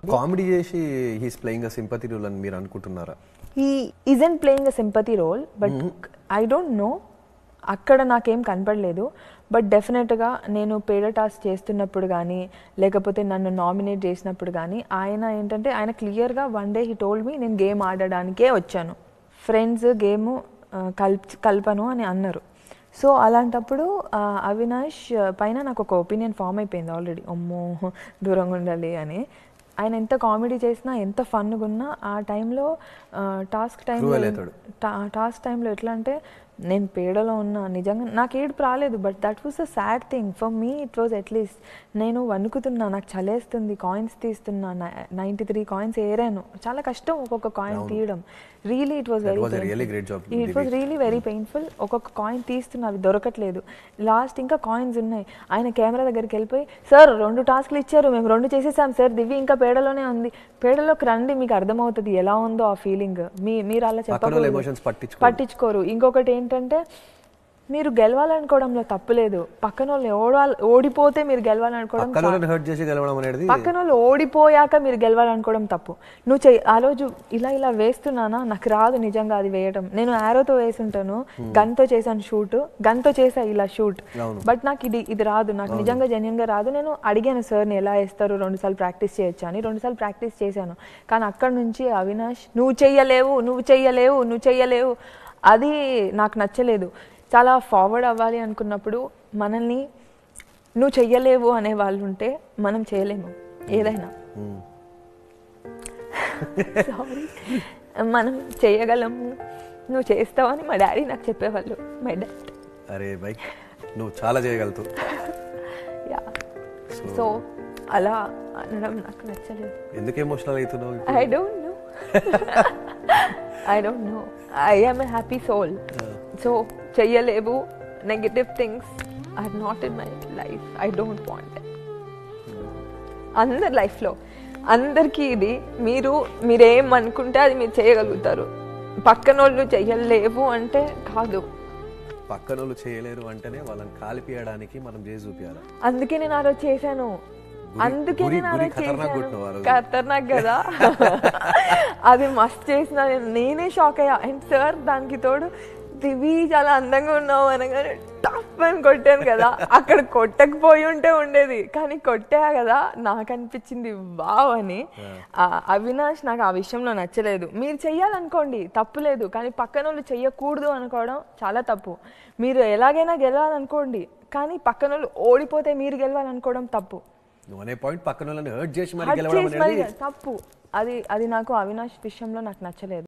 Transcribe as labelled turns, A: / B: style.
A: Comedy చేసి he's playing a sympathy role అని మీరు అనుకుంటున్నారా
B: he isn't playing a sympathy role but I don't know అక్కడ నాకేం కనపడలేదు బట్ డెఫినెట్గా నేను పేడ టాస్క్ చేస్తున్నప్పుడు కానీ లేకపోతే నన్ను నామినేట్ చేసినప్పుడు కానీ ఆయన ఏంటంటే ఆయన క్లియర్గా one day he told me నేను గేమ్ ఆడడానికే వచ్చాను ఫ్రెండ్స్ గేమ్ కల్ప్ కల్పను అని అన్నారు సో అలాంటప్పుడు ఆ, అవినాష్ ఆ, పైన నాకు ఒక ఒపీనియన్ ఫామ్ అయిపోయింది ఆల్రెడీ అమ్మో దూరంగా ఉండాలి అని ఆయన ఎంత కామెడీ చేసినా ఎంత ఫన్గా ఉన్నా ఆ టైంలో టాస్క్ టైంలో
A: Cruel అవుతాడు.
B: టాస్క్ టైంలో ఎట్లా అంటే నేను పేడలో ఉన్నా నిజంగా నాకు ఏడుపు రాలేదు but that was a sad thing for me it was at least నేను వణుకుతున్నా నాకు చలేస్తుంది కాయిన్స్ తీస్తున్నా నైంటీ త్రీ కాయిన్స్ ఏరాను చాలా కష్టం ఒక్కొక్క కాయిన్ తీయడం really it was
A: That
B: very
A: was a really great job,
B: it was really very painful ఒక్కొక్క కాయిన్ తీస్తున్నా అవి దొరకట్లేదు లాస్ట్ ఇంకా కాయిన్స్ ఉన్నాయి ఆయన కెమెరా దగ్గరికి వెళ్ళిపోయి సార్ రెండు టాస్క్లు ఇచ్చారు మేము రెండు చేసేసాం సార్ దివ్య ఇంకా పేడలోనే ఉంది పేడలోకి రండి మీకు అర్థమవుతుంది ఎలా ఉందో ఆ ఫీలింగ్ మీ మీరు అలా
A: పక్కన వాళ్ళ
B: చెప్పకూడదు
A: ఎమోషన్స్ పట్టించుకో
B: పట్టించుకోరు ఇంకొకటి ఏంటంటే మీరు గెలవాలనుకోవడంలో తప్పులేదు పక్కన వాళ్ళు ఓడాలి ఓడిపోతే మీరు గెలవాలనుకోవడం
A: పక్కన వాళ్ళని హర్ట్ చేసి గెలవడం అనేది
B: పక్కన వాళ్ళు ఓడిపోయాక మీరు గెలవాలనుకోవడం తప్పు నువ్వు చెయ్యి ఆ రోజు ఇలా ఇలా వేస్తున్నానా నాకు రాదు నిజంగా అది వేయడం నేను ఆరోతో వేసుంటాను గన్తో చేశాను షూట్ గన్తో చేసా ఇలా షూట్
A: అవును.
B: బట్ నాకు ఇది ఇది రాదు నాకు నిజంగా జెన్యున్ గా రాదు నేను అడిగాను సార్ని ఎలా వేస్తారు రెండుసార్లు ప్రాక్టీస్ చేయొచ్చా అని రెండుసార్లు ప్రాక్టీస్ చేశాను కానీ అక్కడ నుంచి అవినాష్ నువ్వు చెయ్యలేవు నువ్వు చెయ్యలేవు నువ్వు చెయ్యలేవు అది నాకు నచ్చలేదు చాలా ఫార్వర్డ్ అవ్వాలి అనుకున్నప్పుడు మనల్ని నువ్వు చెయ్యలేవు అనే వాళ్ళు ఉంటే మనం చేయలేము ఏదైనా
A: మ్మ్.
B: సారీ మనం చేయగలము నువ్వు చేస్తావని మా డాడీ నాకు చెప్పేవాళ్ళు మై డాడ్
A: అరే బై నువ్వు చాలా చేయగలుగుతావు
B: యా సో అలా అనడం నాకు నచ్చలేదు
A: ఎందుకు ఎమోషనల్ అవుతున్నావు ఇప్పుడు?
B: I don't know I don't know I am a happy soul so చెయ్యలేవు negative things are not in my life I don't want అందరి లైఫ్లో అందరికీ ఇది మీరు మీరేం అనుకుంటే అది మీరు చేయగలుగుతారు పక్కన వాళ్ళు చెయ్యలేవు అంటే కాదు
A: పక్కన వాళ్ళు చేయలేరు అంటేనే వాళ్ళని కాలిపియడానికి మనం చేసి చూపించాలి
B: అందుకే నేను ఆ రోజు చేశాను
A: గురి-
B: అందుకే
A: గురి-
B: నేను ఆ
A: గురి
B: రోజు
A: ఖతర్నాక్ కొట్టినావు ఆ
B: చేశాను
A: రోజు.
B: ఖతర్నాక్ కదా అది మస్త్ చేసిన నేనే షాక్ అయ్యా అండ్ సార్ దానికి తోడు దివి చాలా అందంగా ఉన్నావు అనగానే టఫ్ అని కొట్టాను కదా అక్కడ కొట్టకపోయి ఉంటే ఉండేది కానీ కొట్టా కదా నాకు అనిపించింది వావ్ అని ఆ, అవినాష్ నాకు ఆ విషయంలో నచ్చలేదు మీరు చెయ్యాలనుకోండి తప్పు లేదు కానీ పక్కన వాళ్ళు చెయ్యకూడదు అనుకోవడం చాలా తప్పు మీరు ఎలాగైనా గెలవాలనుకోండి కానీ పక్కన వాళ్ళు ఓడిపోతే మీరు గెలవాలనుకోవడం తప్పు
A: నువ్వు అనే పాయింట్ పక్కన వాళ్ళని హర్ట్ చేసి మరి
B: హర్ట్
A: గెలవడం
B: చేసి మరి
A: అనేది
B: తప్పు అది అది నాకు అవినాష్ విషయంలో నాకు నచ్చలేదు